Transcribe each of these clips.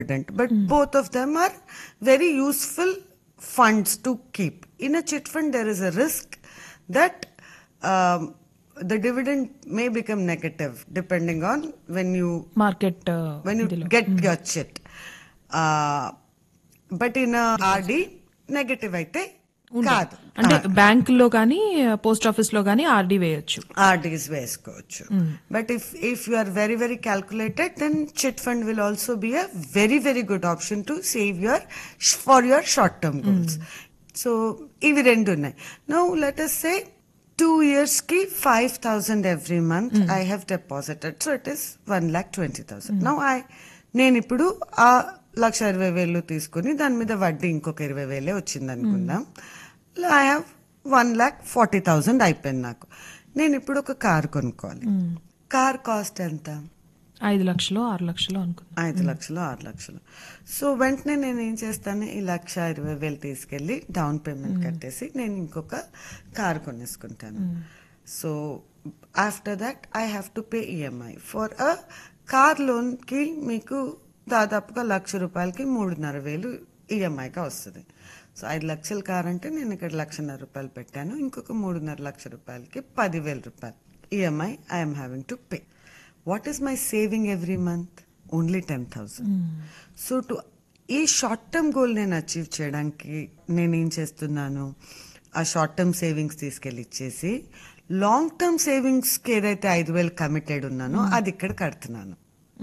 dividend. But both of them are very useful funds to keep. In a chit fund, there is a risk that um, the dividend may become negative depending on when you market when you get your chit. Uh, but in a RD, negative అయితే కాదు అంటే బ్యాంకులో కానీ post office లో కానీ RD వేయొచ్చు RDs వేసుకోవచ్చు but if if you are very very calculated then chit fund will also be a very very good option to save your for your short term goals so ఇవి రెండు ఉన్నాయి now let us say two years కి five thousand every month I have deposited so it is one lakh twenty thousand now I నేను ఇప్పుడు ఆ లక్ష ఇరవై వేలు తీసుకుని దాని మీద వడ్డీ ఇంకొక ఇరవై వేలే వచ్చింది అనుకుందాం I have one lakh forty thousand అయిపోయింది నాకు నేను ఇప్పుడు ఒక కార్ కొనుక్కోవాలి కార్ కాస్ట్ ఎంత ఐదు లక్షలు ఆరు లక్షలు అనుకుందాం ఐదు లక్షలు ఆరు లక్షలు సో వెంటనే నేను ఏం చేస్తాను ఈ లక్ష ఇరవై వేలు తీసుకెళ్ళి డౌన్ పేమెంట్ కట్టేసి నేను ఇంకొక కార్ కొనేసుకుంటాను so after that I have to pay EMI for a car లోన్కి మీకు దాదాపుగా లక్ష రూపాయలకి మూడున్నర వేలు ఈఎంఐగా వస్తుంది సో ఐదు లక్షల కార్ అంటే నేను ఇక్కడ లక్షన్నర రూపాయలు పెట్టాను ఇంకొక మూడున్నర లక్ష రూపాయలకి పదివేల రూపాయలు EMI I'm having to pay what is my saving every month only ten thousand so to ఈ షార్ట్ టర్మ్ గోల్ నేను అచీవ్ చేయడానికి నేను ఏం చేస్తున్నాను ఆ షార్ట్ టర్మ్ సేవింగ్స్ తీసుకెళ్ళి ఇచ్చేసి లాంగ్ టర్మ్ సేవింగ్స్కి ఏదైతే ఐదు వేలు కమిటెడ్ ఉన్నానో అది ఇక్కడ కడుతున్నాను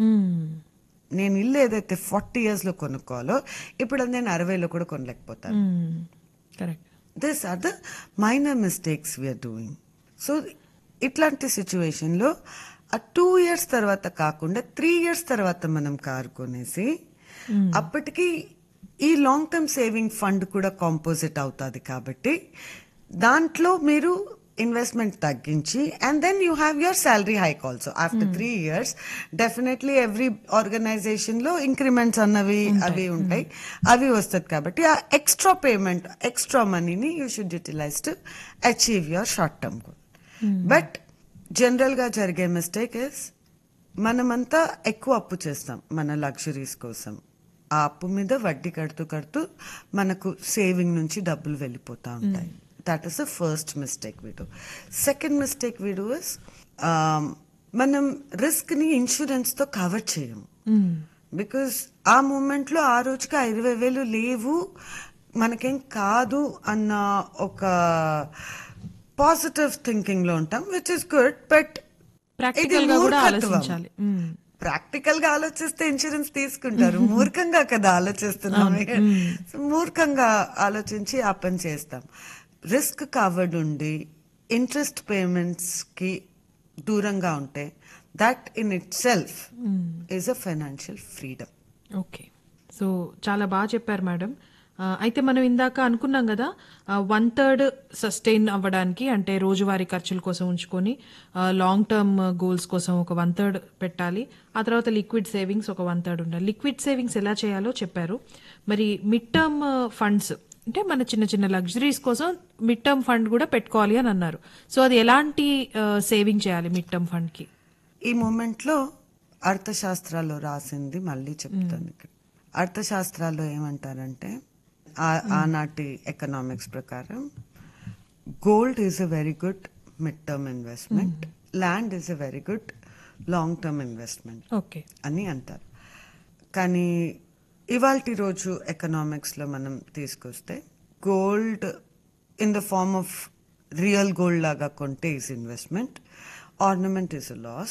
నేను ఇల్లు ఏదైతే ఫార్టీ ఇయర్స్లో కొనుక్కోవాలో ఇప్పుడు అది నేను అరవైలో కూడా కొనలేకపోతాను correct this are the minor mistakes we're doing so ఇట్లాంటి సిచ్యువేషన్లో ఆ టూ ఇయర్స్ తర్వాత కాకుండా త్రీ ఇయర్స్ తర్వాత మనం కారు కొనేసి అప్పటికి ఈ లాంగ్ టర్మ్ సేవింగ్ ఫండ్ కూడా కాంపోజిట్ అవుతుంది కాబట్టి దాంట్లో మీరు ఇన్వెస్ట్మెంట్ తగ్గించి and then you have your salary hike also after three years definitely every organisation లో ఇంక్రిమెంట్స్ అన్నవి అవి ఉంటాయి అవి వస్తుంది కాబట్టి ఆ ఎక్స్ట్రా పేమెంట్ ఎక్స్ట్రా మనీని you should utilise to achieve your short term goal but general గా జరిగే మిస్టేక్ ఇస్ మనమంతా ఎక్కువ అప్పు చేస్తాం మన లగ్జరీస్ కోసం ఆ అప్పు మీద వడ్డీ కడుతూ కడుతూ మనకు సేవింగ్ నుంచి డబ్బులు వెళ్ళిపోతా ఉంటాయి that is the first mistake వీడు సెకండ్ మిస్టేక్ వీడు ఇస్ మనం రిస్క్ ని ఇన్సూరెన్స్ తో కవర్ చేయము బికాస్ ఆ మూమెంట్ లో ఆ రోజుకి ఆ ఇరవై వేలు లేవు మనకేం కాదు అన్న ఒక పాజిటివ్ థింకింగ్ లో ఉంటాం which is good but practical గా కూడా ఆలోచించాలి మ్మ్. ప్రాక్టికల్ గా ఆలోచిస్తే ఇన్సూరెన్స్ తీసుకుంటారు మూర్ఖంగా కదా ఆలోచిస్తున్నాం So, మూర్ఖంగా ఆలోచించి ఆ పని చేస్తాం రిస్క్ కవర్డ్ ఉండి ఇంట్రెస్ట్ పేమెంట్స్ కి దూరంగా ఉంటే that in itself is a financial freedom okay so చాలా బాగా చెప్పారు మేడం ఆ, అయితే మనం ఇందాక అనుకున్నాం కదా వన్ థర్డ్ సస్టైన్ అవ్వడానికి అంటే రోజువారీ ఖర్చుల కోసం ఉంచుకొని లాంగ్ టర్మ్ గోల్స్ కోసం ఒక వన్ థర్డ్ పెట్టాలి ఆ తర్వాత లిక్విడ్ సేవింగ్స్ ఒక వన్ థర్డ్ ఉండాలి లిక్విడ్ సేవింగ్స్ ఎలా చేయాలో చెప్పారు మరి మిడ్ టర్మ్ ఫండ్స్ అంటే మన చిన్న చిన్న లగ్జరీస్ కోసం మిడ్ టర్మ్ ఫండ్ కూడా పెట్టుకోవాలి అని అన్నారు సో అది ఎలాంటి సేవింగ్ చేయాలి మిడ్ టర్మ్ ఫండ్ కి ఈ మూమెంట్ లో అర్థశాస్త్రాల్లో రాసింది మళ్ళీ చెప్తాను ఇక్కడ అర్థశాస్త్రాల్లో ఏమంటారంటే ఆ- ఆనాటి ఎకనామిక్స్ ప్రకారం gold is a very good mid term investment land is a very good long term investment okay అని అంటారు కానీ ఇవాల్టి రోజు ఎకనామిక్స్లో మనం తీసుకొస్తే gold in the form of real gold లాగా కొంటే is investment ornament is a loss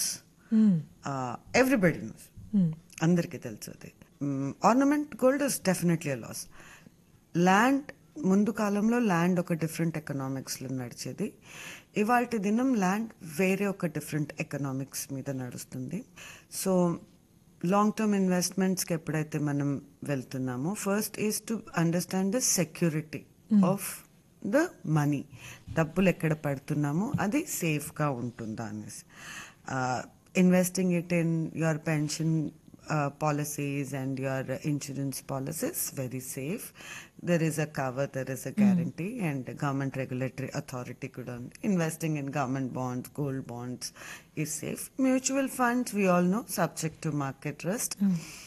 everybody knows అందరికీ తెలుసు అది ornament gold is definitely a loss land ముందు కాలంలో ల్యాండ్ ఒక డిఫరెంట్ ఎకనామిక్స్లో నడిచేది ఇవాళ దినం ల్యాండ్ వేరే ఒక డిఫరెంట్ ఎకనామిక్స్ మీద నడుస్తుంది సో లాంగ్ టర్మ్ ఇన్వెస్ట్మెంట్స్కి ఎప్పుడైతే మనం వెళ్తున్నామో first is to understand the security of the money డబ్బులు ఎక్కడ పెడుతున్నామో అది సేఫ్గా ఉంటుందా అనేసి investing it in your pension uh, policies and your uh, insurance policies very safe there is a cover there is a guarantee and the government regulatory authority could on investing in government bonds gold bonds is safe mutual funds we all know subject to market risk